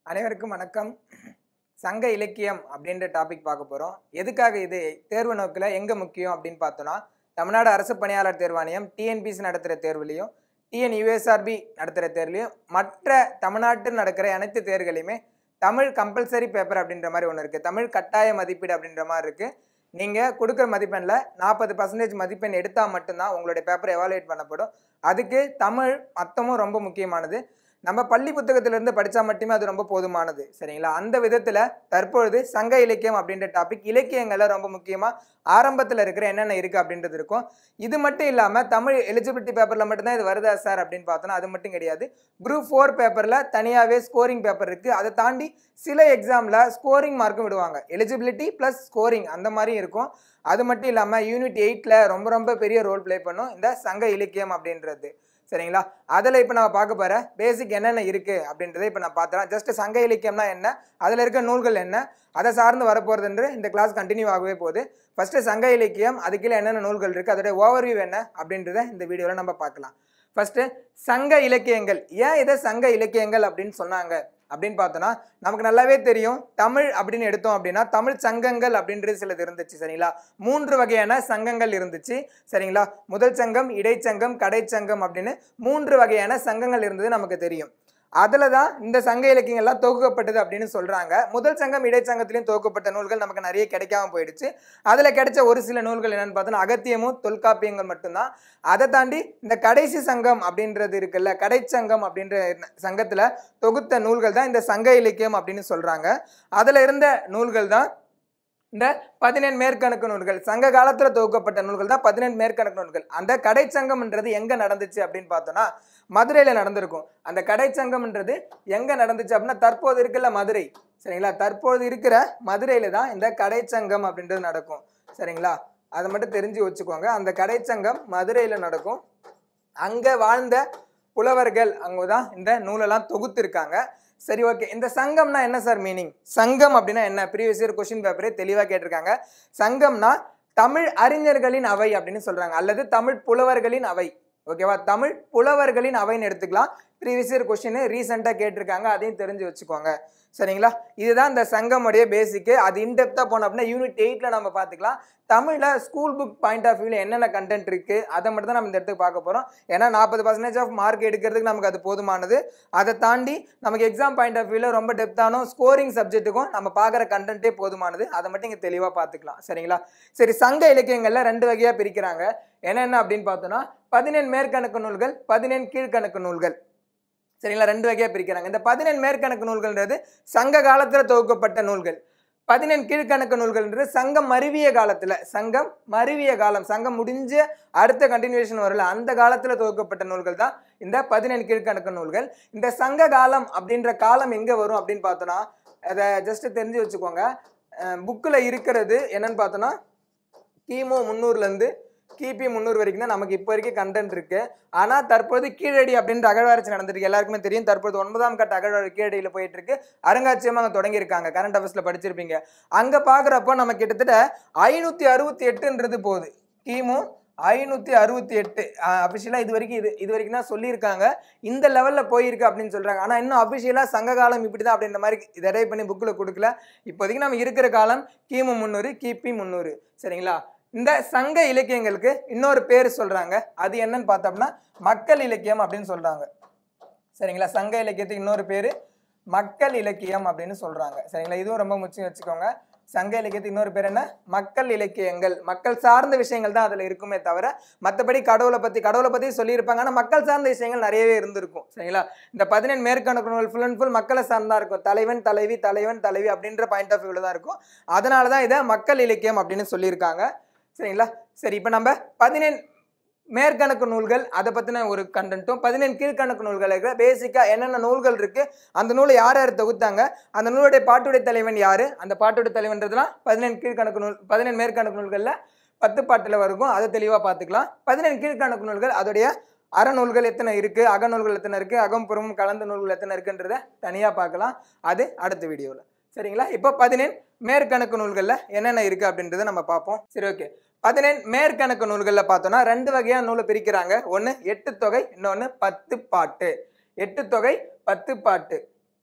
அனைவருக்கும் வணக்கம் சங்க இலக்கியம் அப்படின்ற டாபிக் பார்க்க போகிறோம் எதுக்காக இது தேர்வு நோக்கில் எங்கே முக்கியம் அப்படின்னு பார்த்தோன்னா தமிழ்நாடு அரசு பணியாளர் தேர்வாணையம் டிஎன்பிசி நடத்துகிற தேர்வுலையும் டிஎன் யூஎஸ்ஆர்பி நடத்துகிற தேர்வுலையும் மற்ற தமிழ்நாட்டில் நடக்கிற அனைத்து தேர்வுகளையுமே தமிழ் கம்பல்சரி பேப்பர் அப்படின்ற மாதிரி ஒன்று இருக்குது தமிழ் கட்டாய மதிப்பீடு அப்படின்ற மாதிரி இருக்குது நீங்கள் கொடுக்குற மதிப்பெண்ணில் நாற்பது பர்சன்டேஜ் மதிப்பெண் எடுத்தால் மட்டும்தான் உங்களுடைய பேப்பர் எவாலுவேட் பண்ணப்படும் அதுக்கு தமிழ் மொத்தமும் ரொம்ப முக்கியமானது நம்ம பள்ளி புத்தகத்திலிருந்து படித்தா மட்டுமே அது ரொம்ப போதுமானது சரிங்களா அந்த விதத்தில் தற்பொழுது சங்க இலக்கியம் அப்படின்ற டாபிக் இலக்கியங்களில் ரொம்ப முக்கியமாக ஆரம்பத்தில் இருக்கிற என்னென்ன இருக்குது அப்படின்றது இருக்கும் இது மட்டும் இல்லாமல் தமிழ் எலிஜிபிலிட்டி பேப்பரில் மட்டும்தான் இது வருதா சார் அப்படின்னு பார்த்தோன்னா அது மட்டும் கிடையாது குரூப் ஃபோர் பேப்பரில் தனியாகவே ஸ்கோரிங் பேப்பர் இருக்குது அதை தாண்டி சில எக்ஸாமில் ஸ்கோரிங் மார்க்கும் விடுவாங்க எலிஜிபிலிட்டி ப்ளஸ் ஸ்கோரிங் அந்த மாதிரியும் இருக்கும் அது மட்டும் இல்லாமல் யூனிட் எயிட்டில் ரொம்ப ரொம்ப பெரிய ரோல் ப்ளே பண்ணும் இந்த சங்க இலக்கியம் அப்படின்றது சரிங்களா அதில் இப்போ நம்ம பார்க்க போகிற பேசிக் என்னென்ன இருக்குது அப்படின்றத இப்போ நான் பார்த்துறேன் ஜஸ்ட் சங்க இலக்கியம்னா என்ன அதில் இருக்க நூல்கள் என்ன அதை சார்ந்து வரப்போகிறதுன்ற இந்த கிளாஸ் கண்டினியூ ஆகவே போகுது ஃபஸ்ட்டு சங்க இலக்கியம் அதுக்குள்ள என்னென்ன நூல்கள் இருக்குது அதோடைய ஓவர்வியூ என்ன அப்படின்றத இந்த வீடியோவில் நம்ம பார்க்கலாம் ஃபஸ்ட்டு சங்க இலக்கியங்கள் ஏன் இதை சங்க இலக்கியங்கள் அப்படின்னு சொன்னாங்க அப்படின்னு பார்த்தோன்னா நமக்கு நல்லாவே தெரியும் தமிழ் அப்படின்னு எடுத்தோம் அப்படின்னா தமிழ் சங்கங்கள் அப்படின்றது சிலது இருந்துச்சு சரிங்களா மூன்று வகையான சங்கங்கள் இருந்துச்சு சரிங்களா முதல் சங்கம் இடைச்சங்கம் கடைச்சங்கம் அப்படின்னு மூன்று வகையான சங்கங்கள் இருந்தது நமக்கு தெரியும் அதில் தான் இந்த சங்க இலக்கியங்கள்லாம் தொகுக்கப்பட்டது அப்படின்னு சொல்கிறாங்க முதல் சங்கம் இடைச்சங்கத்திலையும் தொகுக்கப்பட்ட நூல்கள் நமக்கு நிறைய கிடைக்காம போயிடுச்சு அதில் கிடைச்ச ஒரு சில நூல்கள் என்னென்னு பார்த்தோன்னா அகத்தியமும் தொல்காப்பியங்கள் மட்டும்தான் அதை தாண்டி இந்த கடைசி சங்கம் அப்படின்றது இருக்குல்ல கடைச்சங்கம் அப்படின்ற சங்கத்தில் தொகுத்த நூல்கள் தான் இந்த சங்க இலக்கியம் அப்படின்னு சொல்கிறாங்க அதில் இருந்த நூல்கள் தான் இந்த பதினெண் மேற்கணக்கு நூல்கள் சங்க காலத்தில் தொகுக்கப்பட்ட நூல்கள் தான் பதினெண் மேற்கணக்கு நூல்கள் அந்த கடைச்சங்கம்ன்றது எங்கே நடந்துச்சு அப்படின்னு பார்த்தோன்னா மதுரையில் நடந்திருக்கும் அந்த கடைச்சங்கம்ன்றது எங்கே நடந்துச்சு அப்படின்னா தற்போது இருக்குல்ல மதுரை சரிங்களா தற்போது இருக்கிற மதுரையில் தான் இந்த கடைச்சங்கம் அப்படின்றது நடக்கும் சரிங்களா அதை மட்டும் தெரிஞ்சு வச்சுக்கோங்க அந்த கடைச்சங்கம் மதுரையில் நடக்கும் அங்கே வாழ்ந்த புலவர்கள் அங்கே தான் இந்த நூலெல்லாம் தொகுத்திருக்காங்க சரி ஓகே இந்த சங்கம்னா என்ன சார் மீனிங் சங்கம் அப்படின்னா என்ன ப்ரீவியஸ் இயர் கொஸ்டின் பேப்பரே தெளிவாக கேட்டிருக்காங்க சங்கம்னா தமிழ் அறிஞர்களின் அவை அப்படின்னு சொல்கிறாங்க அல்லது தமிழ் புலவர்களின் அவை ஓகேவா தமிழ் புலவர்களின் அவைன்னு எடுத்துக்கலாம் ப்ரீவியஸ் இயர் கொஸ்டின் ரீசெண்டாக கேட்டிருக்காங்க அதையும் தெரிஞ்சு வச்சுக்கோங்க சரிங்களா இதுதான் இந்த சங்கமுடைய பேசிக்கு அது இன்டெப்த்தாக போனோம் அப்படின்னா யூனிட் எயிட்டில் நம்ம பார்த்துக்கலாம் தமிழில் ஸ்கூல் புக் பாயிண்ட் ஆஃப் வியூவில் என்னென்ன கண்டென்ட் இருக்குது அதை மட்டும் தான் நம்ம இந்த இடத்துக்கு பார்க்க போகிறோம் ஏன்னா நாற்பது பர்சன்டேஜ் ஆஃப் மார்க் எடுக்கிறதுக்கு நமக்கு அது போதுமானது அதை தாண்டி நமக்கு எக்ஸாம் பாயிண்ட் ஆஃப் வியூவில் ரொம்ப டெப்த்தான ஸ்கோரிங் சப்ஜெக்ட்டுக்கும் நம்ம பார்க்குற கண்டென்ட்டே போதுமானது அதை மட்டும் இங்கே தெளிவாக பார்த்துக்கலாம் சரிங்களா சரி சங்க இலக்கியங்களில் ரெண்டு வகையாக பிரிக்கிறாங்க என்னென்ன அப்படின்னு பார்த்தோன்னா பதினெண் மேற்கணக்கு நூல்கள் பதினெண் கீழ்கணக்கு நூல்கள் சரிங்களா ரெண்டு வகையாக பிரிக்கிறாங்க இந்த பதினெண் மேற்கணக்கு நூல்கள்ன்றது சங்க காலத்தில் தொகுக்கப்பட்ட நூல்கள் பதினெண் கீழ்கணக்கு நூல்கள்ன்றது சங்கம் மருவிய காலத்தில் சங்கம் மருவிய காலம் சங்கம் முடிஞ்ச அடுத்த கண்டினியூஷன் வரல அந்த காலத்தில் தொகுக்கப்பட்ட நூல்கள் தான் இந்த பதினெண் கீழ்கணக்கு நூல்கள் இந்த சங்க காலம் அப்படின்ற காலம் எங்கே வரும் அப்படின்னு பார்த்தோன்னா அதை ஜஸ்ட் தெரிஞ்சு வச்சுக்கோங்க புக்கில் இருக்கிறது என்னன்னு பார்த்தோன்னா கிமு முந்நூறுலேருந்து கிபி முந்நூறு வரைக்கும் தான் நமக்கு இப்போ வரைக்கும் கண்டென்ட் இருக்கு ஆனால் தற்போது கீழடி அப்படின்ற அகழ்வாராய்ச்சி நடந்திருக்கு எல்லாருக்குமே தெரியும் தற்போது ஒன்பதாம் கட்ட அகழ்வாராய்ச்சி கீழடியில் போயிட்டு இருக்கு அருங்காட்சியமாக அங்கே தொடங்கியிருக்காங்க கரண்ட் அஃபேர்ஸில் படிச்சிருப்பீங்க அங்கே பார்க்குறப்போ நம்ம கிட்டத்தட்ட ஐநூற்றி அறுபத்தி எட்டுன்றது போகுது கிமு ஐநூற்றி அறுபத்தி எட்டு அஃபிஷியலாக இது வரைக்கும் இது இது வரைக்கும் தான் சொல்லியிருக்காங்க இந்த லெவலில் போயிருக்கு அப்படின்னு சொல்கிறாங்க ஆனால் இன்னும் அஃபிஷியலாக சங்க காலம் இப்படி தான் அப்படின்ற மாதிரி இதை பண்ணி புக்கில் கொடுக்கல இப்போதைக்கு நம்ம இருக்கிற காலம் கிமு முந்நூறு கிபி முந்நூறு சரிங்களா இந்த சங்க இலக்கியங்களுக்கு இன்னொரு பேர் சொல்றாங்க அது என்னன்னு பார்த்தோம்னா மக்கள் இலக்கியம் அப்படின்னு சொல்றாங்க சரிங்களா சங்க இலக்கியத்துக்கு இன்னொரு பேர் மக்கள் இலக்கியம் அப்படின்னு சொல்றாங்க சரிங்களா இதுவும் ரொம்ப முக்கியம் வச்சுக்கோங்க சங்க இலக்கியத்துக்கு இன்னொரு பேர் என்ன மக்கள் இலக்கியங்கள் மக்கள் சார்ந்த விஷயங்கள் தான் அதில் இருக்குமே தவிர மற்றபடி கடவுளை பற்றி கடவுளை பற்றி சொல்லியிருப்பாங்க ஆனால் மக்கள் சார்ந்த விஷயங்கள் நிறையவே இருந்திருக்கும் சரிங்களா இந்த பதினெண் மேற்கணக்கு நூல் ஃபுல் அண்ட் ஃபுல் மக்களை சார்ந்தா இருக்கும் தலைவன் தலைவி தலைவன் தலைவி அப்படின்ற பாயிண்ட் ஆஃப் வியூவில் தான் இருக்கும் அதனால தான் இதை மக்கள் இலக்கியம் அப்படின்னு சொல்லியிருக்காங்க சரிங்களா சரி இப்போ நம்ம பதினெண் மேற்கணக்கு நூல்கள் அதை பற்றின ஒரு கண்டென்ட்டும் பதினெண் கீழ்கணக்கு நூல்கள் இருக்கிற பேசிக்காக என்னென்ன நூல்கள் இருக்குது அந்த நூலை யார் யார் தொகுத்தாங்க அந்த நூலுடைய பாட்டுடைய தலைவன் யார் அந்த பாட்டுடைய தலைவன்றதுலாம் பதினெண் கீழ்கணக்கு நூல் பதினெண் மேற்கணக்கு நூல்களில் பத்து பாட்டில் இருக்கும் அதை தெளிவாக பார்த்துக்கலாம் பதினெண் கீழ்கணக்கு நூல்கள் அதோடைய அறநூல்கள் எத்தனை இருக்குது அகநூல்கள் எத்தனை இருக்குது அகம் புறமும் கலந்த நூல்கள் எத்தனை இருக்குன்றத தனியாக பார்க்கலாம் அது அடுத்த வீடியோவில் சரிங்களா இப்போ பதினெண் மேற்கணக்கு நூல்களில் என்னென்ன இருக்குது அப்படின்றத நம்ம பார்ப்போம் சரி ஓகே பதினெண் மேற்கணக்கு நூல்களில் பார்த்தோன்னா ரெண்டு வகையான நூலை பிரிக்கிறாங்க ஒன்று எட்டு தொகை இன்னொன்று பத்து பாட்டு எட்டு தொகை பத்து பாட்டு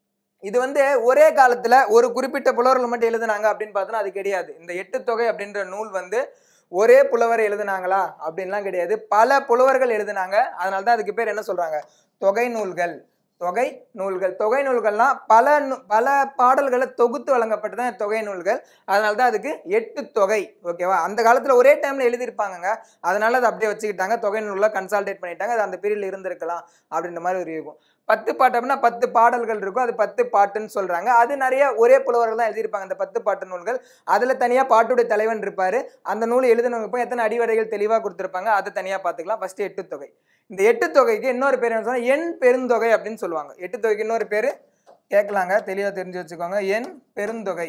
இது வந்து ஒரே காலத்துல ஒரு குறிப்பிட்ட புலவர்கள் மட்டும் எழுதுனாங்க அப்படின்னு பார்த்தோன்னா அது கிடையாது இந்த எட்டு தொகை அப்படின்ற நூல் வந்து ஒரே புலவர் எழுதுனாங்களா அப்படின்லாம் கிடையாது பல புலவர்கள் எழுதுனாங்க அதனால தான் அதுக்கு பேர் என்ன சொல்றாங்க தொகை நூல்கள் தொகை நூல்கள் தொகை நூல்கள்லாம் பல நூ- பல பாடல்களை தொகுத்து வழங்கப்பட்டதான் தொகை நூல்கள் அதனால தான் அதுக்கு எட்டு தொகை ஓகேவா அந்த காலத்தில் ஒரே டைமில் எழுதியிருப்பாங்கங்க அதனால அதை அப்படியே வச்சுக்கிட்டாங்க தொகை நூலில் கன்சால்டேட் பண்ணிட்டாங்க அது அந்த பீரியடில் இருந்திருக்கலாம் அப்படின்ற மாதிரி ஒரு இருக்கும் பத்து பாட்டு அப்படின்னா பத்து பாடல்கள் இருக்கும் அது பத்து பாட்டுன்னு சொல்கிறாங்க அது நிறைய ஒரே புலவர்கள் தான் எழுதியிருப்பாங்க அந்த பத்து பாட்டு நூல்கள் அதில் தனியாக பாட்டுடைய தலைவன் இருப்பார் அந்த நூல் எழுதினவங்க எத்தனை அடிவடைகள் தெளிவாக கொடுத்துருப்பாங்க அதை தனியாக பார்த்துக்கலாம் ஃபஸ்ட்டு எட்டு தொகை இந்த எட்டு தொகைக்கு இன்னொரு பேர் என்ன சொன்னால் எண் பெருந்தொகை அப்படின்னு சொல்லுவாங்க எட்டு தொகைக்கு இன்னொரு பேர் கேட்கலாங்க தெளிவாக தெரிஞ்சு வச்சுக்கோங்க எண் பெருந்தொகை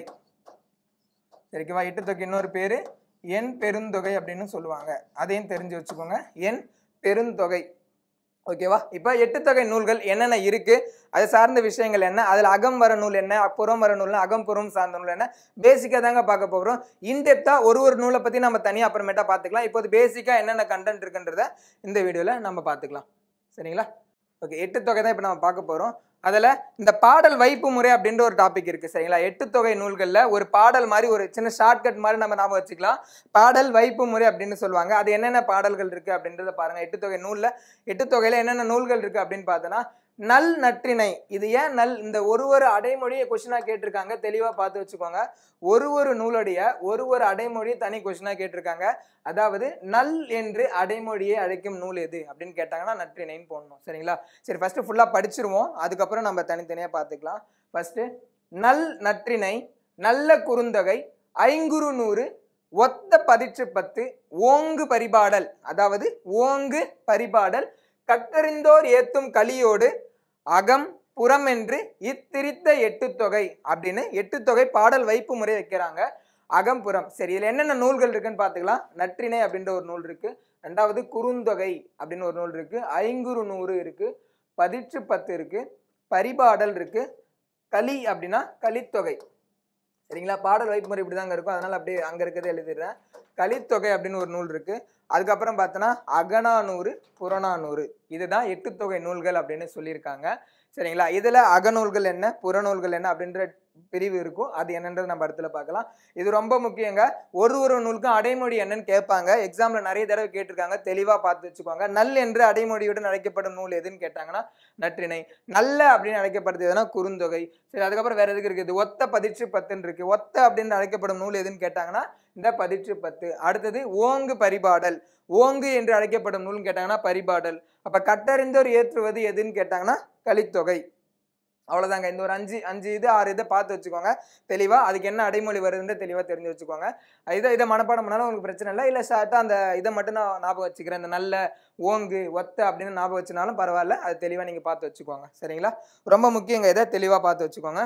சரிக்குவா எட்டு தொகை இன்னொரு பேர் எண் பெருந்தொகை அப்படின்னு சொல்லுவாங்க அதையும் தெரிஞ்சு வச்சுக்கோங்க எண் பெருந்தொகை ஓகேவா இப்போ எட்டு தொகை நூல்கள் என்னென்ன இருக்கு அது சார்ந்த விஷயங்கள் என்ன அதில் அகம் வர நூல் என்ன புறம் வர நூல் அகம் புறம் சார்ந்த நூல் என்ன பேசிக்காக தாங்க பார்க்க போகிறோம் இன்டெப்த்தாக ஒரு ஒரு நூலை பற்றி நம்ம தனியாக அப்புறமேட்டா பார்த்துக்கலாம் இப்போது பேசிக்காக என்னென்ன கண்டென்ட் இருக்குன்றத இந்த வீடியோவில் நம்ம பார்த்துக்கலாம் சரிங்களா ஓகே எட்டு தொகை தான் இப்போ நம்ம பார்க்க போகிறோம் அதில் இந்த பாடல் வைப்பு முறை அப்படின்ற ஒரு டாபிக் இருக்குது சரிங்களா எட்டு தொகை நூல்களில் ஒரு பாடல் மாதிரி ஒரு சின்ன ஷார்ட்கட் மாதிரி நம்ம ஞாபகம் வச்சுக்கலாம் பாடல் வைப்பு முறை அப்படின்னு சொல்லுவாங்க அது என்னென்ன பாடல்கள் இருக்குது அப்படின்றத பாருங்கள் எட்டு தொகை நூலில் எட்டு தொகையில் என்னென்ன நூல்கள் இருக்குது அப்படின்னு பார்த்தோன்னா நல் நற்றிணை இது ஏன் நல் இந்த ஒரு ஒரு அடைமொழியை கொஷினாக கேட்டிருக்காங்க தெளிவாக பார்த்து வச்சுக்கோங்க ஒரு ஒரு நூலுடைய ஒரு ஒரு அடைமொழியை தனி கொஷினாக கேட்டிருக்காங்க அதாவது நல் என்று அடைமொழியை அழைக்கும் நூல் எது அப்படின்னு கேட்டாங்கன்னா நற்றிணைன்னு போடணும் சரிங்களா சரி ஃபஸ்ட்டு ஃபுல்லாக படிச்சிருவோம் அதுக்கப்புறம் நம்ம தனித்தனியாக பார்த்துக்கலாம் ஃபஸ்ட்டு நல் நற்றிணை நல்ல குறுந்தொகை ஐங்குறு நூறு ஒத்த பதிற்று பத்து ஓங்கு பரிபாடல் அதாவது ஓங்கு பரிபாடல் கற்றறிந்தோர் ஏத்தும் கலியோடு அகம் புறம் என்று இத்திரித்த எட்டு தொகை அப்படின்னு எட்டு தொகை பாடல் வைப்பு முறை வைக்கிறாங்க அகம்புறம் சரி இதில் என்னென்ன நூல்கள் இருக்குன்னு பார்த்துக்கலாம் நற்றிணை அப்படின்ற ஒரு நூல் இருக்கு ரெண்டாவது குறுந்தொகை அப்படின்னு ஒரு நூல் இருக்கு ஐங்குறு நூறு இருக்கு பதிற்று பத்து இருக்கு பரிபாடல் இருக்கு களி அப்படின்னா கலித்தொகை சரிங்களா பாடல் வைப்புமுறை இப்படி தாங்க இருக்கும் அதனால அப்படியே அங்கே இருக்கிறத எழுதிடுறேன் கலித்தொகை அப்படின்னு ஒரு நூல் இருக்கு அதுக்கப்புறம் பார்த்தோன்னா அகநானூறு புறநானூறு இதுதான் எட்டு தொகை நூல்கள் அப்படின்னு சொல்லியிருக்காங்க சரிங்களா இதில் அகநூல்கள் என்ன புறநூல்கள் என்ன அப்படின்ற பிரிவு இருக்கும் அது என்னன்றது நம்ம இடத்துல பார்க்கலாம் இது ரொம்ப முக்கியங்க ஒரு ஒரு நூலுக்கும் அடைமொழி என்னன்னு கேட்பாங்க எக்ஸாம்ல நிறைய தடவை கேட்டிருக்காங்க தெளிவாக பார்த்து வச்சுக்கோங்க நல் என்று அடைமொழியுடன் அழைக்கப்படும் நூல் எதுன்னு கேட்டாங்கன்னா நற்றிணை நல்ல அப்படின்னு அழைக்கப்படுது எதுனா குறுந்தொகை சரி அதுக்கப்புறம் வேற எதுக்கு இருக்குது ஒத்த பதிற்று பத்துன்னு இருக்கு ஒத்த அப்படின்னு அழைக்கப்படும் நூல் எதுன்னு கேட்டாங்கன்னா இந்த பதிற்று பத்து அடுத்தது ஓங்கு பரிபாடல் ஓங்கு என்று அழைக்கப்படும் நூல்னு கேட்டாங்கன்னா பரிபாடல் அப்ப கட்டறிந்தோர் ஏற்றுவது எதுன்னு கேட்டாங்கன்னா கலித்தொகை அவ்வளோதாங்க இந்த ஒரு அஞ்சு அஞ்சு இது ஆறு இதை பார்த்து வச்சுக்கோங்க தெளிவாக அதுக்கு என்ன அடைமொழி வருதுன்னு தெளிவாக தெரிஞ்சு வச்சுக்கோங்க இதை இதை மனப்பாடம் பண்ணாலும் உங்களுக்கு பிரச்சனை இல்லை இல்லை ஷார்ட்டாக அந்த இதை மட்டும் நான் ஞாபகம் வச்சுக்கிறேன் இந்த நல்ல ஓங்கு ஒத்த அப்படின்னு ஞாபகம் வச்சுனாலும் பரவாயில்ல அது தெளிவாக நீங்கள் பார்த்து வச்சுக்கோங்க சரிங்களா ரொம்ப முக்கியங்க இதை தெளிவாக பார்த்து வச்சுக்கோங்க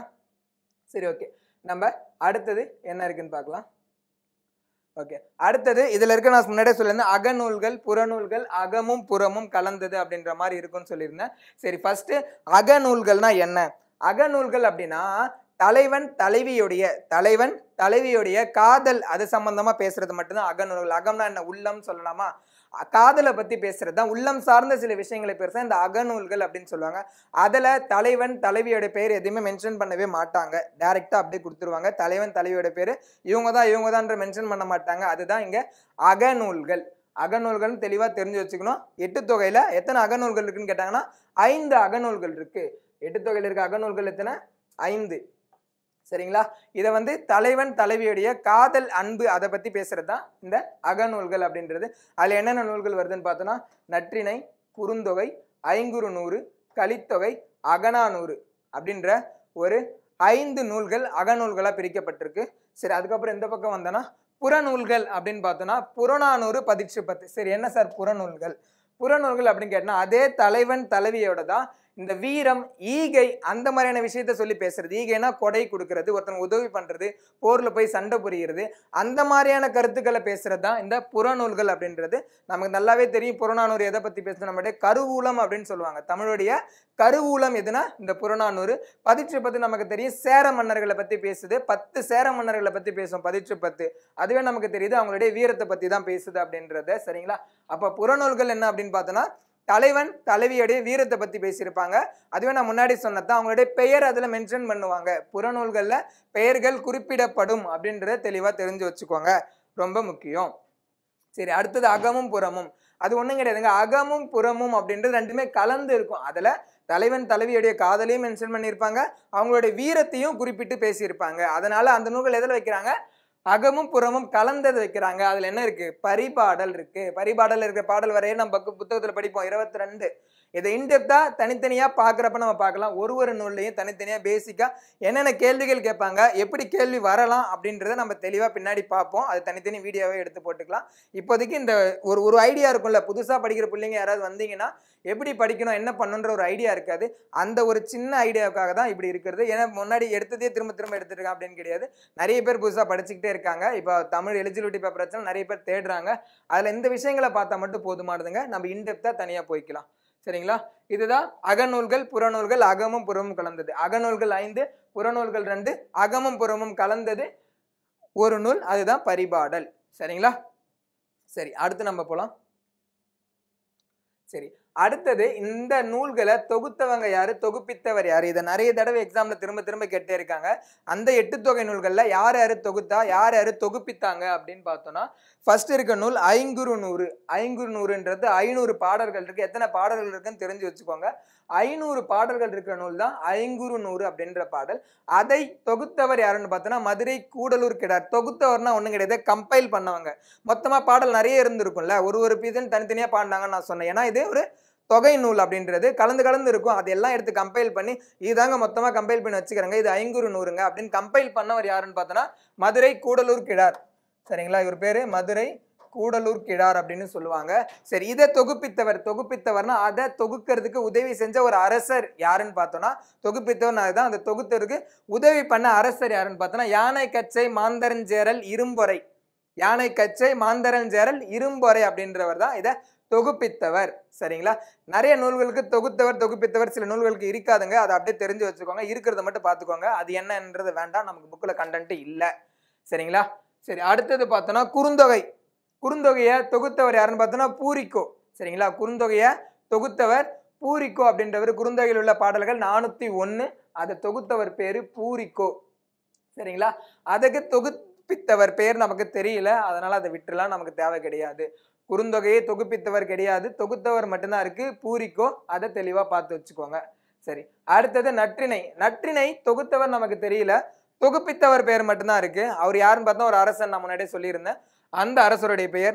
சரி ஓகே நம்ம அடுத்தது என்ன இருக்குன்னு பார்க்கலாம் ஓகே அடுத்தது இதுல இருக்க நான் முன்னாடியே சொல்லியிருந்தேன் அகநூல்கள் புறநூல்கள் அகமும் புறமும் கலந்தது அப்படின்ற மாதிரி இருக்கும்னு சொல்லியிருந்தேன் சரி ஃபர்ஸ்ட் அகநூல்கள்னா என்ன அகநூல்கள் அப்படின்னா தலைவன் தலைவியுடைய தலைவன் தலைவியுடைய காதல் அது சம்பந்தமா பேசுறது மட்டும்தான் அகநூல்கள் அகம்னா என்ன உள்ளம் சொல்லலாமா அ- காதலை பத்தி பேசுறது தான் உள்ளம் சார்ந்த சில விஷயங்களை பேசுறது இந்த அகநூல்கள் அப்படின்னு சொல்லுவாங்க அதுல தலைவன் தலைவியோட பேர் எதுவுமே மென்ஷன் பண்ணவே மாட்டாங்க டைரக்டா அப்படியே கொடுத்துருவாங்க தலைவன் தலைவியோட பேர் இவங்க தான் இவங்க தான் மென்ஷன் பண்ண மாட்டாங்க அதுதான் இங்க அகநூல்கள் அகநூல்கள்னு தெளிவாக தெரிஞ்சு வச்சுக்கணும் எட்டு தொகையில் எத்தனை அகநூல்கள் இருக்குன்னு கேட்டாங்கன்னா ஐந்து அகநூல்கள் இருக்கு எட்டு தொகையில் இருக்க அகநூல்கள் எத்தனை ஐந்து சரிங்களா இதை வந்து தலைவன் தலைவியுடைய காதல் அன்பு அதை பற்றி பேசுறது தான் இந்த அகநூல்கள் அப்படின்றது அதில் என்னென்ன நூல்கள் வருதுன்னு பார்த்தோன்னா நற்றிணை குறுந்தொகை ஐங்குறு நூறு கலித்தொகை அகநானூறு அப்படின்ற ஒரு ஐந்து நூல்கள் அகநூல்களாக பிரிக்கப்பட்டிருக்கு சரி அதுக்கப்புறம் இந்த பக்கம் வந்தோன்னா புறநூல்கள் அப்படின்னு பார்த்தோன்னா புறநானூறு பதிற்று பத்து சரி என்ன சார் புறநூல்கள் புறநூல்கள் அப்படின்னு கேட்டோம்னா அதே தலைவன் தலைவியோட தான் இந்த வீரம் ஈகை அந்த மாதிரியான விஷயத்த சொல்லி பேசுறது ஈகைனா கொடை கொடுக்கறது ஒருத்தன் உதவி பண்றது போர்ல போய் சண்டை புரிகிறது அந்த மாதிரியான கருத்துக்களை பேசுறது தான் இந்த புறநூல்கள் அப்படின்றது நமக்கு நல்லாவே தெரியும் புறநானூறு எதை பத்தி பேசுறது நம்மளுடைய கருவூலம் அப்படின்னு சொல்லுவாங்க தமிழுடைய கருவூலம் எதுனா இந்த புறநானூறு பதிற்று பத்து நமக்கு தெரியும் சேர மன்னர்களை பத்தி பேசுது பத்து சேர மன்னர்களை பத்தி பேசும் பதிற்று பத்து அதுவே நமக்கு தெரியுது அவங்களுடைய வீரத்தை பத்தி தான் பேசுது அப்படின்றத சரிங்களா அப்ப புறநூல்கள் என்ன அப்படின்னு பார்த்தோன்னா தலைவன் தலைவியுடைய வீரத்தை பத்தி பேசியிருப்பாங்க அதுவே நான் முன்னாடி சொன்னதான் அவங்களுடைய பெயர் அதுல மென்ஷன் பண்ணுவாங்க புறநூல்கள்ல பெயர்கள் குறிப்பிடப்படும் அப்படின்றத தெளிவா தெரிஞ்சு வச்சுக்கோங்க ரொம்ப முக்கியம் சரி அடுத்தது அகமும் புறமும் அது ஒண்ணும் கிடையாதுங்க அகமும் புறமும் அப்படின்றது ரெண்டுமே கலந்து இருக்கும் அதுல தலைவன் தலைவியுடைய காதலையும் மென்ஷன் பண்ணியிருப்பாங்க அவங்களுடைய வீரத்தையும் குறிப்பிட்டு பேசியிருப்பாங்க அதனால அந்த நூல்கள் எதில் வைக்கிறாங்க அகமும் புறமும் கலந்தது வைக்கிறாங்க அதுல என்ன இருக்கு பரிபாடல் இருக்கு பரிபாடல் இருக்கிற பாடல் வரையே நம்ம பக்க- புத்தகத்துல படிப்போம் இருபத்தி ரெண்டு இதை இன்டெப்தா தனித்தனியா பாக்குறப்ப நம்ம பார்க்கலாம் ஒரு ஒரு நூல்லையும் தனித்தனியா பேசிக்கா என்னென்ன கேள்விகள் கேட்பாங்க எப்படி கேள்வி வரலாம் அப்படின்றத நம்ம தெளிவா பின்னாடி பார்ப்போம் அது தனித்தனி வீடியோவே எடுத்து போட்டுக்கலாம் இப்போதைக்கு இந்த ஒரு ஒரு ஐடியா இருக்கும்ல புதுசா படிக்கிற பிள்ளைங்க யாராவது வந்தீங்கன்னா எப்படி படிக்கணும் என்ன பண்ணணுன்ற ஒரு ஐடியா இருக்காது அந்த ஒரு சின்ன ஐடியாவுக்காக தான் இப்படி இருக்கிறது ஏன்னா முன்னாடி எடுத்ததே திரும்ப திரும்ப எடுத்துருக்கேன் அப்படின்னு கிடையாது நிறைய பேர் புதுசாக படிச்சுக்கிட்டே இருக்காங்க இப்போ தமிழ் எலிஜிபிலிட்டி பேப்பர் வச்சு நிறைய பேர் தேடுறாங்க அதில் இந்த விஷயங்களை பார்த்தா மட்டும் போதுமானதுங்க நம்ம இன்டெப்த்தாக தனியாக போய்க்கலாம் சரிங்களா இதுதான் அகநூல்கள் புறநூல்கள் அகமும் புறமும் கலந்தது அகநூல்கள் ஐந்து புறநூல்கள் ரெண்டு அகமும் புறமும் கலந்தது ஒரு நூல் அதுதான் பரிபாடல் சரிங்களா சரி அடுத்து நம்ம போலாம் சரி அடுத்தது இந்த நூல்களை தொகுத்தவங்க யாரு தொகுப்பித்தவர் யாரு இதை நிறைய தடவை எக்ஸாம்ல திரும்ப திரும்ப கேட்டே இருக்காங்க அந்த எட்டு தொகை நூல்கள்ல யார் யாரு தொகுத்தா யார் யாரு தொகுப்பித்தாங்க அப்படின்னு பார்த்தோம்னா ஃபர்ஸ்ட் இருக்க நூல் ஐங்குறு நூறு ஐங்குறு நூறுன்றது ஐநூறு பாடல்கள் இருக்கு எத்தனை பாடல்கள் இருக்குன்னு தெரிஞ்சு வச்சுக்கோங்க ஐநூறு பாடல்கள் இருக்கிற நூல் தான் ஐங்குறு நூறு அப்படின்ற பாடல் அதை தொகுத்தவர் யாருன்னு பார்த்தோன்னா மதுரை கூடலூர் கிடார் தொகுத்தவர்னா ஒன்றும் கிடையாது கம்பைல் பண்ணவங்க மொத்தமாக பாடல் நிறைய இருந்திருக்கும்ல ஒரு ஒரு பீசன் தனித்தனியாக பாடினாங்கன்னு நான் சொன்னேன் ஏன்னா இது ஒரு தொகை நூல் அப்படின்றது கலந்து கலந்து இருக்கும் அதெல்லாம் எடுத்து கம்பைல் பண்ணி இதுதாங்க மொத்தமாக கம்பைல் பண்ணி வச்சுக்கிறேங்க இது ஐங்குறு நூறுங்க அப்படின்னு கம்பைல் பண்ணவர் யாருன்னு பார்த்தோன்னா மதுரை கூடலூர் கிடார் சரிங்களா இவர் பேர் மதுரை கூடலூர் கிடார் அப்படின்னு சொல்லுவாங்க சரி இதை தொகுப்பித்தவர் தொகுப்பித்தவர்னா அதை தொகுக்கிறதுக்கு உதவி செஞ்ச ஒரு அரசர் யாருன்னு பார்த்தோம்னா தொகுப்பித்தவர் அதுதான் அந்த தொகுத்தருக்கு உதவி பண்ண அரசர் யாருன்னு பார்த்தோம்னா யானை கச்சை மாந்தரஞ்சேரல் இரும்பொறை யானை கச்சை மாந்தரஞ்சேரல் இரும்பொறை அப்படின்றவர் தான் இதை தொகுப்பித்தவர் சரிங்களா நிறைய நூல்களுக்கு தொகுத்தவர் தொகுப்பித்தவர் சில நூல்களுக்கு இருக்காதுங்க அதை அப்படியே தெரிஞ்சு வச்சுக்கோங்க இருக்கிறத மட்டும் பார்த்துக்கோங்க அது என்னன்றது வேண்டாம் நமக்கு புக்கில் கண்டென்ட் இல்லை சரிங்களா சரி அடுத்தது பார்த்தோன்னா குறுந்தொகை குறுந்தொகையை தொகுத்தவர் யாருன்னு பார்த்தோன்னா பூரிக்கோ சரிங்களா குறுந்தொகையை தொகுத்தவர் பூரிக்கோ அப்படின்றவர் குறுந்தொகையில் உள்ள பாடல்கள் நானூற்றி ஒன்று அதை தொகுத்தவர் பேர் பூரிக்கோ சரிங்களா அதுக்கு தொகுப்பித்தவர் பேர் நமக்கு தெரியல அதனால அதை விட்டுலாம் நமக்கு தேவை கிடையாது குறுந்தொகையை தொகுப்பித்தவர் கிடையாது தொகுத்தவர் மட்டும்தான் இருக்கு பூரிக்கோ அதை தெளிவாக பார்த்து வச்சுக்கோங்க சரி அடுத்தது நற்றிணை நற்றிணை தொகுத்தவர் நமக்கு தெரியல தொகுப்பித்தவர் பெயர் மட்டும்தான் இருக்கு அவர் யாருன்னு பார்த்தா ஒரு அரசன் நான் முன்னாடியே சொல்லியிருந்தேன் அந்த அரசருடைய பெயர்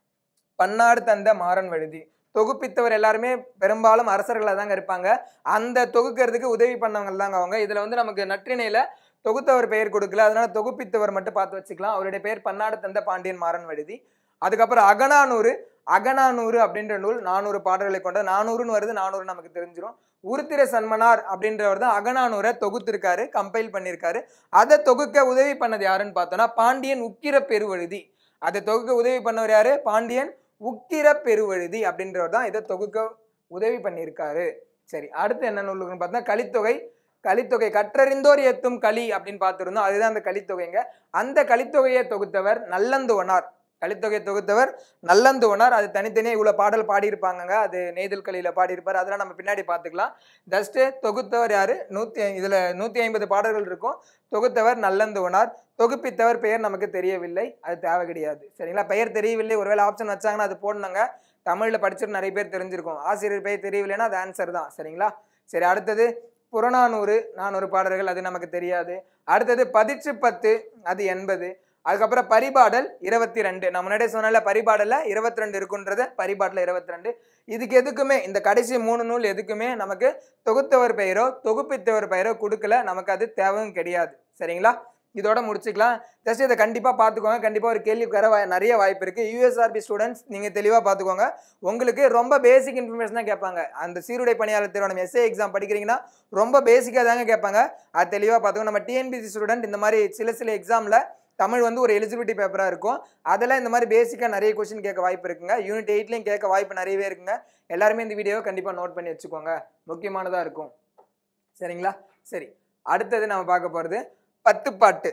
பன்னாடு தந்த மாறன் வழுதி தொகுப்பித்தவர் எல்லாருமே பெரும்பாலும் அரசர்களாக தாங்க இருப்பாங்க அந்த தொகுக்கிறதுக்கு உதவி பண்ணவங்க தாங்க அவங்க இதில் வந்து நமக்கு நற்றிணையில் தொகுத்தவர் பெயர் கொடுக்கல அதனால தொகுப்பித்தவர் மட்டும் பார்த்து வச்சுக்கலாம் அவருடைய பெயர் பன்னாடு தந்த பாண்டியன் மாறன் வழுதி அதுக்கப்புறம் அகநானூறு அகநானூறு அப்படின்ற நூல் நானூறு பாடல்களை கொண்ட நானூறுன்னு வருது நானூறு நமக்கு தெரிஞ்சிரும் உருத்திர சன்மனார் அப்படின்றவர் தான் அகநானூரை தொகுத்திருக்காரு கம்பைல் பண்ணியிருக்காரு அதை தொகுக்க உதவி பண்ணது யாருன்னு பார்த்தோம்னா பாண்டியன் உக்கிர பெருவழுதி அதை தொகுக்க உதவி பண்ணவர் யாரு பாண்டியன் உக்கிர பெருவழுதி அப்படின்றவர் தான் இதை தொகுக்க உதவி பண்ணியிருக்காரு சரி அடுத்து என்ன நூல்கள்னு பார்த்தா கலித்தொகை கலித்தொகை கற்றறிந்தோர் ஏத்தும் களி அப்படின்னு பார்த்துருந்தோம் அதுதான் அந்த கலித்தொகைங்க அந்த கலித்தொகையை தொகுத்தவர் நல்லந்துவனார் கலித்தொகை தொகுத்தவர் நல்லந்துவனார் அது தனித்தனியாக இவ்வளோ பாடல் பாடியிருப்பாங்கங்க அது நெய்தல் கலியில் பாடியிருப்பார் அதெல்லாம் நம்ம பின்னாடி பார்த்துக்கலாம் ஜஸ்ட்டு தொகுத்தவர் யார் நூற்றி இதில் நூற்றி ஐம்பது பாடல்கள் இருக்கும் தொகுத்தவர் நல்லந்துவனார் தொகுப்பித்தவர் பெயர் நமக்கு தெரியவில்லை அது தேவை கிடையாது சரிங்களா பெயர் தெரியவில்லை ஒருவேளை ஆப்ஷன் வச்சாங்கன்னா அது போடணுங்க தமிழில் படிச்சுட்டு நிறைய பேர் தெரிஞ்சிருக்கும் ஆசிரியர் பெயர் தெரியவில்லைன்னா அது ஆன்சர் தான் சரிங்களா சரி அடுத்தது புறநானூறு நானூறு பாடல்கள் அது நமக்கு தெரியாது அடுத்தது பதிற்று பத்து அது எண்பது அதுக்கப்புறம் பரிபாடல் இருபத்தி ரெண்டு நான் முன்னாடியே சொன்னால பரிபாடலில் இருபத்தி ரெண்டு இருக்குன்றது பரிபாடலில் இருபத்தி ரெண்டு இதுக்கு எதுக்குமே இந்த கடைசி மூணு நூல் எதுக்குமே நமக்கு தொகுத்தவர் பெயரோ தொகுப்பித்தவர் பெயரோ கொடுக்கல நமக்கு அது தேவையும் கிடையாது சரிங்களா இதோட முடிச்சுக்கலாம் ஜஸ்ட் இதை கண்டிப்பாக பார்த்துக்கோங்க கண்டிப்பாக ஒரு கேள்வி வர வாய்- நிறைய வாய்ப்பு இருக்குது யூஎஸ்ஆர்பி ஸ்டூடெண்ட்ஸ் நீங்கள் தெளிவாக பார்த்துக்கோங்க உங்களுக்கு ரொம்ப பேசிக் இன்ஃபர்மேஷன் தான் கேட்பாங்க அந்த சீருடை பணியாளர் தேர்வான எஸ்ஏ எக்ஸாம் படிக்கிறீங்கன்னா ரொம்ப பேசிக்காக தாங்க கேட்பாங்க அது தெளிவாக பார்த்துக்கோங்க நம்ம டிஎன்பிசி ஸ்டூடெண்ட் இந்த மாதிரி சில சில எக்ஸாமில் தமிழ் வந்து ஒரு எலிஜிபிலிட்டி பேப்பராக இருக்கும் அதில் இந்த மாதிரி பேசிக்காக நிறைய கொஸ்டின் கேட்க வாய்ப்பு இருக்குங்க யூனிட் எயிட்லையும் கேட்க வாய்ப்பு நிறையவே இருக்குங்க எல்லாருமே இந்த வீடியோவை கண்டிப்பாக நோட் பண்ணி வச்சுக்கோங்க முக்கியமானதாக இருக்கும் சரிங்களா சரி அடுத்தது நம்ம பார்க்க போகிறது பத்துப்பாட்டு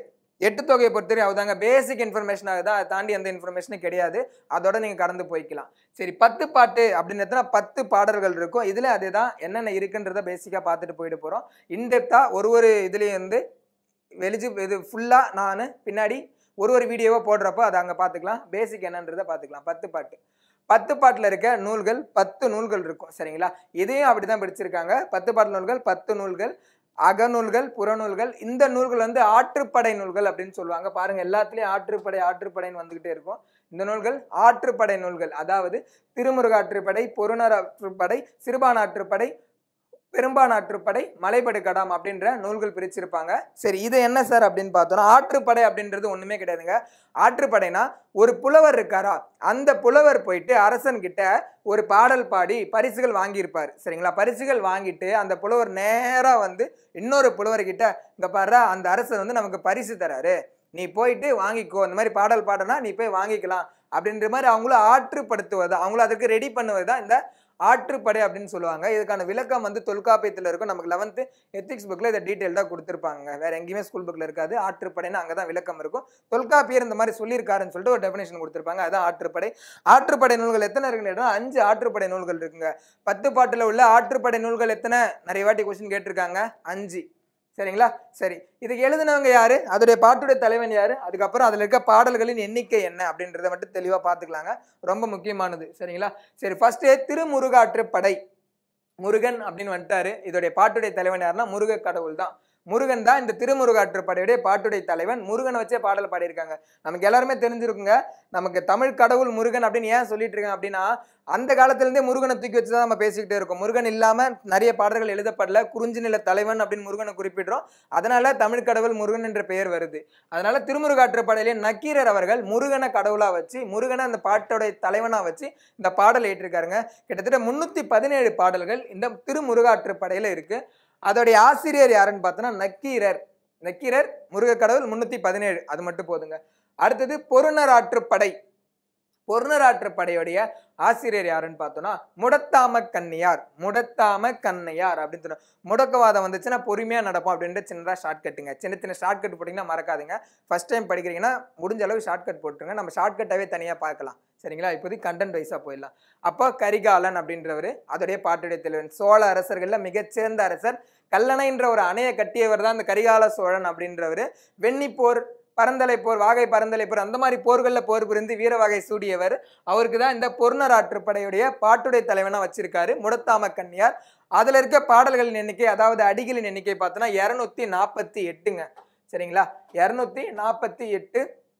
எட்டு தொகையை பொறுத்தவரை அவதாங்க பேசிக் இன்ஃபர்மேஷனாக தான் அதை தாண்டி எந்த இன்ஃபர்மேஷனும் கிடையாது அதோட நீங்கள் கடந்து போய்க்கலாம் சரி பத்து பாட்டு அப்படின்னு பத்து பாடல்கள் இருக்கும் இதில் அதுதான் என்னென்ன இருக்குன்றத பேசிக்காக பார்த்துட்டு போயிட்டு போகிறோம் இன்டெப்த்தாக ஒரு ஒரு இதுலேயும் வந்து வெளிஜி இது ஃபுல்லாக நான் பின்னாடி ஒரு ஒரு வீடியோவை போடுறப்போ அதை அங்கே பார்த்துக்கலாம் பேசிக் என்னன்றதை பார்த்துக்கலாம் பத்து பாட்டு பத்து பாட்டில் இருக்க நூல்கள் பத்து நூல்கள் இருக்கும் சரிங்களா இதையும் அப்படி தான் பிடிச்சிருக்காங்க பத்து பாட்டு நூல்கள் பத்து நூல்கள் அகநூல்கள் புறநூல்கள் இந்த நூல்கள் வந்து ஆற்றுப்படை நூல்கள் அப்படின்னு சொல்லுவாங்க பாருங்க எல்லாத்துலேயும் ஆற்றுப்படை ஆற்றுப்படைன்னு வந்துகிட்டே இருக்கும் இந்த நூல்கள் ஆற்றுப்படை நூல்கள் அதாவது திருமுருகாற்றுப்படை பொருணராற்றுப்படை சிறுபானாற்றுப்படை பெரும்பானாற்றுப்படை மலைபடுகடாம் அப்படின்ற நூல்கள் பிரிச்சிருப்பாங்க சரி இது என்ன சார் அப்படின்னு பார்த்தோம்னா ஆற்றுப்படை அப்படின்றது ஒண்ணுமே கிடையாதுங்க ஆற்றுப்படைனா ஒரு புலவர் இருக்காரா அந்த புலவர் போயிட்டு அரசன் கிட்ட ஒரு பாடல் பாடி பரிசுகள் வாங்கியிருப்பார் சரிங்களா பரிசுகள் வாங்கிட்டு அந்த புலவர் நேரா வந்து இன்னொரு புலவர்கிட்ட இங்க பாரு அந்த அரசர் வந்து நமக்கு பரிசு தராரு நீ போயிட்டு வாங்கிக்கோ இந்த மாதிரி பாடல் பாடனா நீ போய் வாங்கிக்கலாம் அப்படின்ற மாதிரி அவங்கள ஆற்றுப்படுத்துவது அவங்கள அதுக்கு ரெடி பண்ணுவது தான் இந்த ஆற்றுப்படை அப்படின்னு சொல்லுவாங்க இதுக்கான விளக்கம் வந்து தொல்காப்பியத்தில் இருக்கும் நமக்கு லெவன்த்து எத்திக்ஸ் புக்கில் இதை டீட்டெயில்டாக கொடுத்துருப்பாங்க வேற எங்கேயுமே ஸ்கூல் புக்கில் இருக்காது ஆற்றுப்படைன்னு அங்கே தான் விளக்கம் இருக்கும் தொல்காப்பியர் இந்த மாதிரி சொல்லியிருக்காருன்னு சொல்லிட்டு ஒரு டெஃபினேஷன் கொடுத்துருப்பாங்க அதான் ஆற்றுப்படை ஆற்றுப்படை நூல்கள் எத்தனை இருக்குன்னு கேட்டா அஞ்சு ஆற்றுப்படை நூல்கள் இருக்குங்க பத்து பாட்டில் உள்ள ஆற்றுப்படை நூல்கள் எத்தனை நிறைய வாட்டி கொஸ்டின் கேட்டிருக்காங்க அஞ்சு சரிங்களா சரி இதுக்கு எழுதினவங்க யாரு அதோடைய பாட்டுடைய தலைவன் யாரு அதுக்கப்புறம் அதில் இருக்க பாடல்களின் எண்ணிக்கை என்ன அப்படின்றத மட்டும் தெளிவாக பார்த்துக்கலாங்க ரொம்ப முக்கியமானது சரிங்களா சரி ஃபர்ஸ்ட் திருமுருகாற்று படை முருகன் அப்படின்னு வந்துட்டாரு இதோடைய பாட்டுடைய தலைவன் யாருன்னா முருக கடவுள் தான் முருகன் தான் இந்த திருமுருகாற்று படையுடைய பாட்டுடைய தலைவன் முருகனை வச்சே பாடல் பாடியிருக்காங்க நமக்கு எல்லாருமே தெரிஞ்சிருக்குங்க நமக்கு தமிழ் கடவுள் முருகன் அப்படின்னு ஏன் சொல்லிட்டு இருக்கேன் அப்படின்னா அந்த காலத்திலேருந்தே முருகனை தூக்கி வச்சு தான் நம்ம பேசிக்கிட்டே இருக்கோம் முருகன் இல்லாமல் நிறைய பாடல்கள் எழுதப்படல குறிஞ்சி நில தலைவன் அப்படின்னு முருகனை குறிப்பிடுறோம் அதனால தமிழ் கடவுள் முருகன் என்ற பெயர் வருது அதனால திருமுருகாற்று படையிலே நக்கீரர் அவர்கள் முருகனை கடவுளா வச்சு முருகனை அந்த பாட்டோடைய தலைவனா வச்சு இந்த பாடல் ஏற்றிருக்காருங்க கிட்டத்தட்ட முன்னூத்தி பதினேழு பாடல்கள் இந்த திருமுருகாற்று படையில இருக்கு அதோடைய ஆசிரியர் யாருன்னு பார்த்தோன்னா நக்கீரர் நக்கீரர் முருக கடவுள் முன்னூத்தி பதினேழு அது மட்டும் போதுங்க அடுத்தது பொருணராற்று படை பொருணராற்று படையுடைய ஆசிரியர் யாருன்னு பார்த்தோம்னா முடத்தாம கன்னியார் முடத்தாம கண்ணையார் அப்படின்னு சொல்லுவோம் முடக்கவாதம் வந்துச்சுன்னா பொறுமையாக நடப்போம் அப்படின்ட்டு சின்னதாக ஷார்ட் கட்டுங்க சின்ன சின்ன ஷார்ட் கட் போட்டிங்கன்னா மறக்காதுங்க ஃபர்ஸ்ட் டைம் படிக்கிறீங்கன்னா முடிஞ்ச அளவு ஷார்ட் கட் போட்டுருங்க நம்ம ஷார்ட் கட்டாவே தனியாக பார்க்கலாம் சரிங்களா இப்போதைக்கு கண்டென்ட் வைஸாக போயிடலாம் அப்போ கரிகாலன் அப்படின்றவர் அதோடைய பாட்டுடைய தலைவன் சோழ அரசர்களில் மிகச்சிறந்த அரசர் கல்லணைன்ற ஒரு அணையை கட்டியவர் தான் இந்த கரிகால சோழன் அப்படின்றவர் வெண்ணிப்போர் பரந்தலை போர் வாகை பரந்தலை போர் அந்த மாதிரி போர்களில் போர் புரிந்து வீர வகை சூடியவர் அவருக்கு தான் இந்த பொருணராற்றுப்படையுடைய பாட்டுடைய தலைவனா வச்சிருக்காரு முடத்தாம கன்னியார் அதுல இருக்க பாடல்களின் எண்ணிக்கை அதாவது அடிகளின் எண்ணிக்கை பார்த்தோன்னா இரநூத்தி நாற்பத்தி எட்டுங்க சரிங்களா இரநூத்தி நாற்பத்தி எட்டு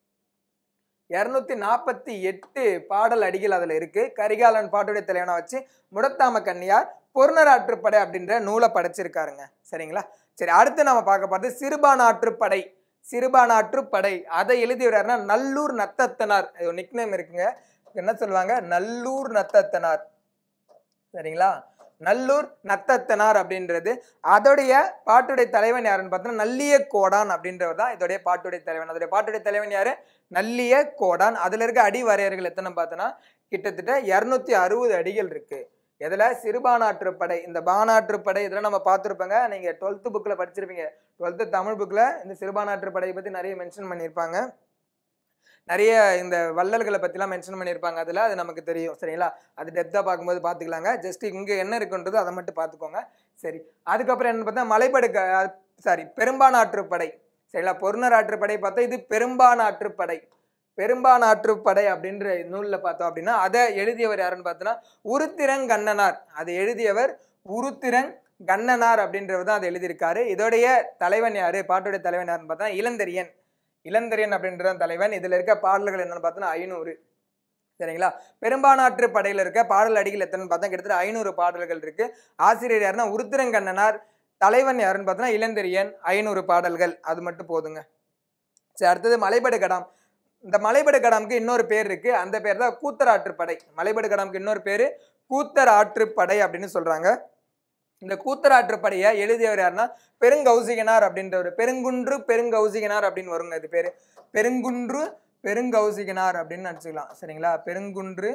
இரநூத்தி நாற்பத்தி எட்டு பாடல் அடிகள் அதில் இருக்கு கரிகாலன் பாட்டுடைய தலைவனை வச்சு முடத்தாம கன்னியார் பொருணராற்றுப்படை அப்படின்ற நூலை படைச்சிருக்காருங்க சரிங்களா சரி அடுத்து நம்ம பார்க்க பார்த்தது சிறுபானாற்றுப்படை சிறுபானாற்றுப்படை அதை எழுதியவராருன்னா நல்லூர் நத்தத்தனார் நிக்னேம் இருக்குங்க என்ன சொல்லுவாங்க நல்லூர் நத்தத்தனார் சரிங்களா நல்லூர் நத்தத்தனார் அப்படின்றது அதோடைய பாட்டுடைய தலைவன் யாருன்னு பார்த்தோன்னா நல்லிய கோடான் அப்படின்றவர் தான் இதோடைய பாட்டுடைய தலைவன் அதோடைய பாட்டுடைய தலைவன் யாரு நல்லிய கோடான் அதுல இருக்க அடி வரையறைகள் எத்தனை பார்த்தோன்னா கிட்டத்தட்ட இரநூத்தி அறுபது அடிகள் இருக்கு எதுல சிறுபானாற்றுப்படை இந்த பானாற்றுப்படை இதெல்லாம் நம்ம பார்த்துருப்போங்க நீங்க டுவெல்த்து புக்கில் படிச்சிருப்பீங்க டுவெல்த்து தமிழ் புக்கில் இந்த சிறுபானாற்றுப்படையை பற்றி நிறைய மென்ஷன் பண்ணியிருப்பாங்க நிறைய இந்த வள்ளல்களை பற்றிலாம் மென்ஷன் பண்ணியிருப்பாங்க அதில் அது நமக்கு தெரியும் சரிங்களா அது டெப்த்தாக பார்க்கும்போது பார்த்துக்கலாங்க ஜஸ்ட் இங்கே என்ன இருக்குன்றது அதை மட்டும் பார்த்துக்கோங்க சரி அதுக்கப்புறம் என்ன பார்த்தா மலைப்படுக்க சாரி பெரும்பானாற்றுப்படை சரிங்களா பொருணராற்றுப்படை பார்த்தா இது பெரும்பானாற்றுப்படை பெரும்பானாற்றுப்படை அப்படின்ற நூலில் பார்த்தோம் அப்படின்னா அதை எழுதியவர் யாருன்னு பார்த்தோன்னா உருத்திரங்கண்ணனார் அதை எழுதியவர் உருத்திரங் கண்ணனார் அப்படின்றவர் தான் அதை எழுதியிருக்காரு இதோடைய தலைவன் யாரு பாட்டுடைய தலைவன் யாருன்னு பார்த்தா இளந்தரியன் இளந்தரியன் அப்படின்ற தலைவன் இதுல இருக்க பாடல்கள் என்னன்னு பார்த்தோன்னா ஐநூறு சரிங்களா பெரும்பானாற்று படையில இருக்க பாடல் அடிகள் எத்தனைன்னு பார்த்தா கிட்டத்தட்ட ஐநூறு பாடல்கள் இருக்கு ஆசிரியர் யாருன்னா உருத்திரங்கண்ணனார் தலைவன் யாருன்னு பார்த்தோன்னா இளந்தரியன் ஐநூறு பாடல்கள் அது மட்டும் போதுங்க சரி அடுத்தது மலைபடு கடாம் இந்த மலைபடு கடாமுக்கு இன்னொரு பேர் இருக்கு அந்த பேர் தான் கூத்தராற்றுப்படை மலைபடு கடாமுக்கு இன்னொரு பேரு கூத்தர் ஆற்றுப்படை அப்படின்னு சொல்றாங்க இந்த கூத்தராற்றுப்படையை எழுதியவர் யாருன்னா பெருங்கௌசிகனார் அப்படின்றவர் பெருங்குன்று பெருங்கௌசிகனார் அப்படின்னு வருங்க இது பேரு பெருங்குன்று பெருங்கௌசிகனார் அப்படின்னு நினச்சிக்கலாம் சரிங்களா பெருங்குன்று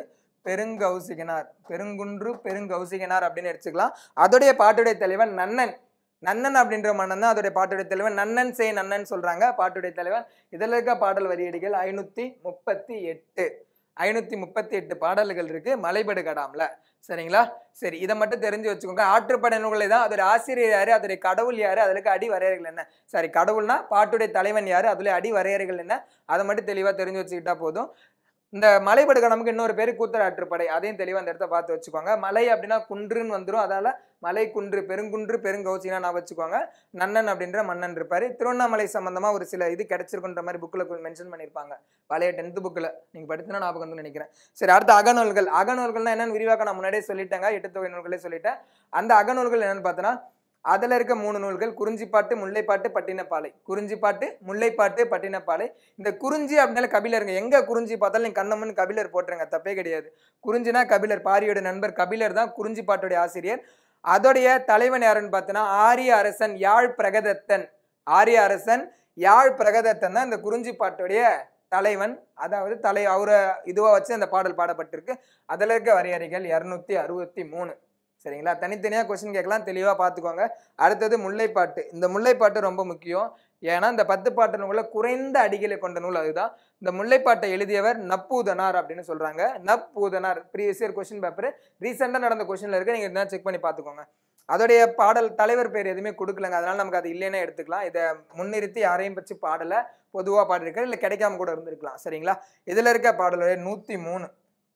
பெருங்கௌசிகனார் பெருங்குன்று பெருங்கௌசிகனார் அப்படின்னு எடுத்துக்கலாம் அதோடைய பாட்டுடைய தலைவன் நன்னன் நன்னன் அப்படின்ற மன்னன் தான் அதோடைய பாட்டுடைய தலைவன் நன்னன் செய் நன்னன் சொல்றாங்க பாட்டுடைய தலைவன் இதில் இருக்க பாடல் வரியடிகள் ஐநூத்தி முப்பத்தி எட்டு ஐநூத்தி முப்பத்தி எட்டு பாடல்கள் இருக்கு மலைபடு கடாம்ல சரிங்களா சரி இதை மட்டும் தெரிஞ்சு வச்சுக்கோங்க ஆற்றுப்படை நூல்களை தான் அதோட ஆசிரியர் யாரு அதோடைய கடவுள் யாரு அதுக்கு அடி வரையறைகள் என்ன சாரி கடவுள்னா பாட்டுடைய தலைவன் யாரு அதுல அடி வரையறைகள் என்ன அதை மட்டும் தெளிவா தெரிஞ்சு வச்சுக்கிட்டா போதும் இந்த மலைபடு கடமுக்கு இன்னொரு பேர் கூத்தர் ஆற்றுப்படை அதையும் தெளிவா அந்த இடத்த பார்த்து வச்சுக்கோங்க மலை அப்படின்னா குன்றுன்னு வந்துடும் அதால மலை குன்று பெருங்குன்று பெருங்கௌச்சினா நான் வச்சுக்கோங்க நன்னன் அப்படின்ற மன்னன் இருப்பாரு திருவண்ணாமலை சம்பந்தமா ஒரு சில இது கிடைச்சிருக்குன்ற மாதிரி புக்கில் மென்ஷன் பண்ணியிருப்பாங்க பழைய டென்த் புக்கில் நீங்கள் படிச்சுனா ஞாபகம் வந்து நினைக்கிறேன் சரி அடுத்து அகநூல்கள் அகநூல்கள்னா என்னன்னு விரிவாக்க நான் முன்னாடியே சொல்லிட்டேங்க எட்டு தொகை நூல்களே சொல்லிட்டேன் அந்த அகநூல்கள் என்னன்னு பார்த்தோன்னா அதில் இருக்க மூணு நூல்கள் குறிஞ்சிப்பாட்டு முல்லைப்பாட்டு பட்டினப்பாலை குறிஞ்சிப்பாட்டு முல்லைப்பாட்டு பட்டினப்பாலை இந்த குறிஞ்சி அப்படின்னால கபிலருங்க எங்க குறிஞ்சி பார்த்தாலும் நீங்க கண்ணம்மன் கபிலர் போட்டுருங்க தப்பே கிடையாது குறிஞ்சினா கபிலர் பாரியோட நண்பர் கபிலர் தான் குறிஞ்சி பாட்டுடைய ஆசிரியர் அதோடைய தலைவன் யாருன்னு பார்த்தோன்னா ஆரிய அரசன் யாழ் பிரகதத்தன் ஆரிய அரசன் யாழ் பிரகதத்தன் தான் இந்த குறிஞ்சி பாட்டுடைய தலைவன் அதாவது தலை அவரை இதுவாக வச்சு அந்த பாடல் பாடப்பட்டிருக்கு அதில் இருக்க வரையறைகள் இரநூத்தி அறுபத்தி மூணு சரிங்களா தனித்தனியாக கொஸ்டின் கேட்கலாம் தெளிவாக பார்த்துக்கோங்க அடுத்தது முல்லைப்பாட்டு இந்த முல்லைப்பாட்டு ரொம்ப முக்கியம் ஏன்னா இந்த பத்து பாட்டு நூலில் குறைந்த அடிகளை கொண்ட நூல் அதுதான் இந்த முல்லைப்பாட்டை எழுதியவர் நப்பூதனார் அப்படின்னு சொல்றாங்க Napputhanar previous year question paper ரீசெண்டாக நடந்த கொஸ்டின்ல இருக்கு நீங்க செக் பண்ணி பார்த்துக்கோங்க அதோடைய பாடல் தலைவர் பேர் எதுவுமே கொடுக்கலங்க அதனால நமக்கு அது இல்லைன்னே எடுத்துக்கலாம் இதை முன்னிறுத்தி யாரையும் பற்றி பாடலை பொதுவாக பாடிருக்காரு இல்லை கிடைக்காம கூட இருந்திருக்கலாம் சரிங்களா இதில் இருக்க பாடலுடைய நூற்றி மூணு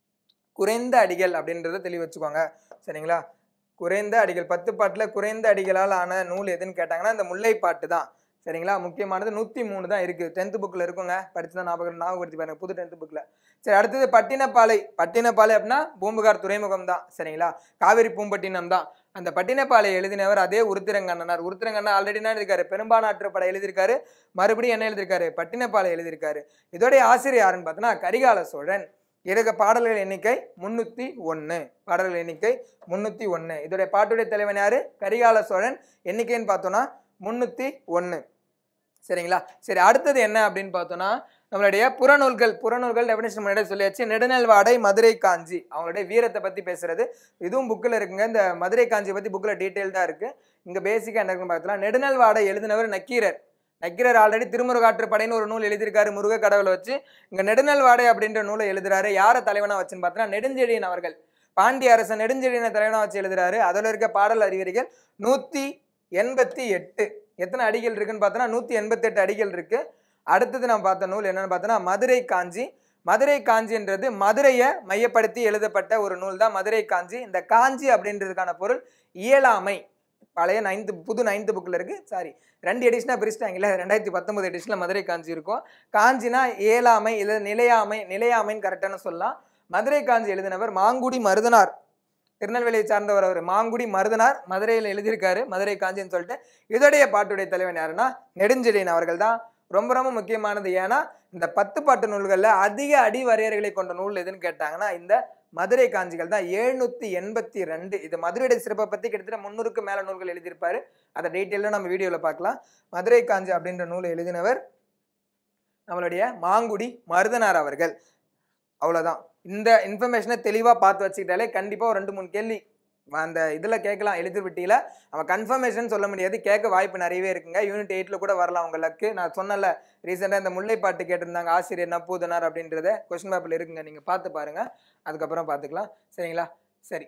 குறைந்த அடிகள் அப்படின்றத தெளிவு வச்சுக்கோங்க சரிங்களா குறைந்த அடிகள் பத்து பாட்டில் குறைந்த அடிகளால் ஆன நூல் எதுன்னு கேட்டாங்கன்னா இந்த முல்லைப்பாட்டு தான் சரிங்களா முக்கியமானது நூற்றி மூணு தான் இருக்குது டென்த்து புக்கில் இருக்குங்க படிச்சு தான் ஞாபகம் ஞாபகப்படுத்தி பாருங்க புது டென்த்து புக்கில் சரி அடுத்தது பட்டினப்பாலை பட்டினப்பாலை அப்படின்னா பூம்புகார் துறைமுகம் தான் சரிங்களா காவிரி பூம்பட்டினம் தான் அந்த பட்டினப்பாலை எழுதினவர் அதே உருத்திரங்கண்ணனார் உருத்திரங்கண்ணா ஆல்ரெடி என்ன எழுதியிருக்காரு பெரும்பானாற்றுப்படை எழுதியிருக்காரு மறுபடியும் என்ன எழுதியிருக்காரு பட்டினப்பாலை எழுதியிருக்காரு இதோடைய ஆசிரியர் யாருன்னு பார்த்தோன்னா கரிகால சோழன் இருக்க பாடல்கள் எண்ணிக்கை முன்னூத்தி ஒன்று பாடல்கள் எண்ணிக்கை முன்னூத்தி ஒன்று இதோடைய பாட்டுடைய தலைவன் யாரு கரிகால சோழன் எண்ணிக்கைன்னு பார்த்தோன்னா முன்னூத்தி ஒன்று சரிங்களா சரி அடுத்தது என்ன அப்படின்னு பார்த்தோன்னா நம்மளுடைய புறநூல்கள் புறநூல்கள் டெபினேஷன் முன்னாடி சொல்லியாச்சு நெடுநல்வாடை மதுரை காஞ்சி அவங்களுடைய வீரத்தை பற்றி பேசுறது இதுவும் புக்கில் இருக்குங்க இந்த மதுரை காஞ்சியை பற்றி புக்கில் டீட்டெயில்டாக இருக்கு இங்கே பேசிக்காக என்ன இருக்குன்னு பார்த்தலாம் நெடுநல்வாடை எழுதினவர் நக்கீரர் நக்கீரர் ஆல்ரெடி திருமுருகாற்று படைன்னு ஒரு நூல் எழுதியிருக்காரு முருக கடவுளை வச்சு இங்க நெடுநல்வாடை அப்படின்ற நூலை எழுதுறாரு யாரை தலைவனா வச்சுன்னு பார்த்தோன்னா நெடுஞ்செழியன் அவர்கள் பாண்டிய அரசன் நெடுஞ்செழியனை தலைவனா வச்சு எழுதுறாரு அதில் இருக்க பாடல் அறிவியர்கள் நூற்றி எண்பத்தி எட்டு எத்தனை அடிகள் இருக்குன்னு பார்த்தோன்னா நூற்றி எண்பத்தெட்டு அடிகள் இருக்கு அடுத்தது நம்ம பார்த்த நூல் என்னன்னு பார்த்தோன்னா மதுரை காஞ்சி மதுரை காஞ்சின்றது மதுரையை மையப்படுத்தி எழுதப்பட்ட ஒரு நூல் தான் மதுரை காஞ்சி இந்த காஞ்சி அப்படின்றதுக்கான பொருள் இயலாமை பழைய நைன்த்து புது நைன்த்து புக்கில் இருக்கு சாரி ரெண்டு எடிஷனாக பிரிச்சிட்டாங்கல்ல ரெண்டாயிரத்தி பத்தொன்பது எடிஷனில் மதுரை காஞ்சி இருக்கும் காஞ்சினா இயலாமை இல்லை நிலையாமை நிலையாமைன்னு கரெக்டான சொல்லலாம் மதுரை காஞ்சி எழுதினவர் மாங்குடி மருதனார் திருநெல்வேலியை சார்ந்தவர் அவர் மாங்குடி மருதனார் மதுரையில் எழுதியிருக்காரு மதுரை காஞ்சின்னு சொல்லிட்டு இதோடைய பாட்டுடைய தலைவன் யாருன்னா நெடுஞ்செழியன் அவர்கள் தான் ரொம்ப ரொம்ப முக்கியமானது ஏன்னா இந்த பத்து பாட்டு நூல்களில் அதிக அடி வரையறைகளை கொண்ட நூல் எதுன்னு கேட்டாங்கன்னா இந்த மதுரை காஞ்சிகள் தான் எழுநூத்தி எண்பத்தி ரெண்டு இது மதுரையுடைய சிறப்பை பற்றி கிட்டத்தட்ட முந்நூறுக்கு மேலே நூல்கள் எழுதியிருப்பாரு அதை டீட்டெயிலாக நம்ம வீடியோவில் பார்க்கலாம் மதுரை காஞ்சி அப்படின்ற நூலை எழுதினவர் நம்மளுடைய மாங்குடி மருதனார் அவர்கள் அவ்வளோதான் இந்த இன்ஃபர்மேஷனை தெளிவாக பார்த்து வச்சுக்கிட்டாலே கண்டிப்பாக ஒரு ரெண்டு மூணு கேள்வி அந்த இதில் கேட்கலாம் எழுதிவிட்டியில் அவன் கன்ஃபர்மேஷன் சொல்ல முடியாது கேட்க வாய்ப்பு நிறையவே இருக்குங்க யூனிட் எயிட்டில் கூட வரலாம் உங்களுக்கு நான் சொன்னல ரீசெண்டாக இந்த முல்லைப்பாட்டு கேட்டிருந்தாங்க ஆசிரியர் நப்பூதனார் அப்படின்றத கொஸ்டின் பேப்பரில் இருக்குங்க நீங்கள் பார்த்து பாருங்கள் அதுக்கப்புறம் பார்த்துக்கலாம் சரிங்களா சரி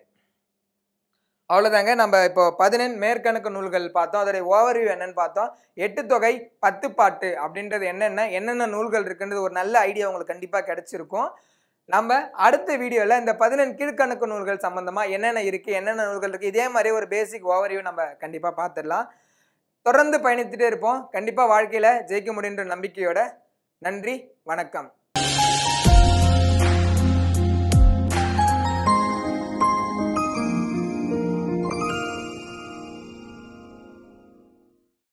அவ்வளோதாங்க நம்ம இப்போ பதினெண் மேற்கணக்கு நூல்கள் பார்த்தோம் அதோடைய ஓவர்வியூ என்னன்னு பார்த்தோம் எட்டு தொகை பத்து பாட்டு அப்படின்றது என்னென்ன என்னென்ன நூல்கள் இருக்குன்றது ஒரு நல்ல ஐடியா உங்களுக்கு கண்டிப்பாக கிடைச்சிருக்கும் நம்ம அடுத்த வீடியோவில் இந்த பதினெண் கீழ்கணக்கு நூல்கள் சம்மந்தமாக என்னென்ன இருக்குது என்னென்ன நூல்கள் இருக்குது இதே மாதிரி ஒரு பேசிக் ஓவர்வியூ நம்ம கண்டிப்பாக பார்த்துடலாம் தொடர்ந்து பயணித்துட்டே இருப்போம் கண்டிப்பாக வாழ்க்கையில் ஜெயிக்க முடியுன்ற நம்பிக்கையோட நன்றி வணக்கம்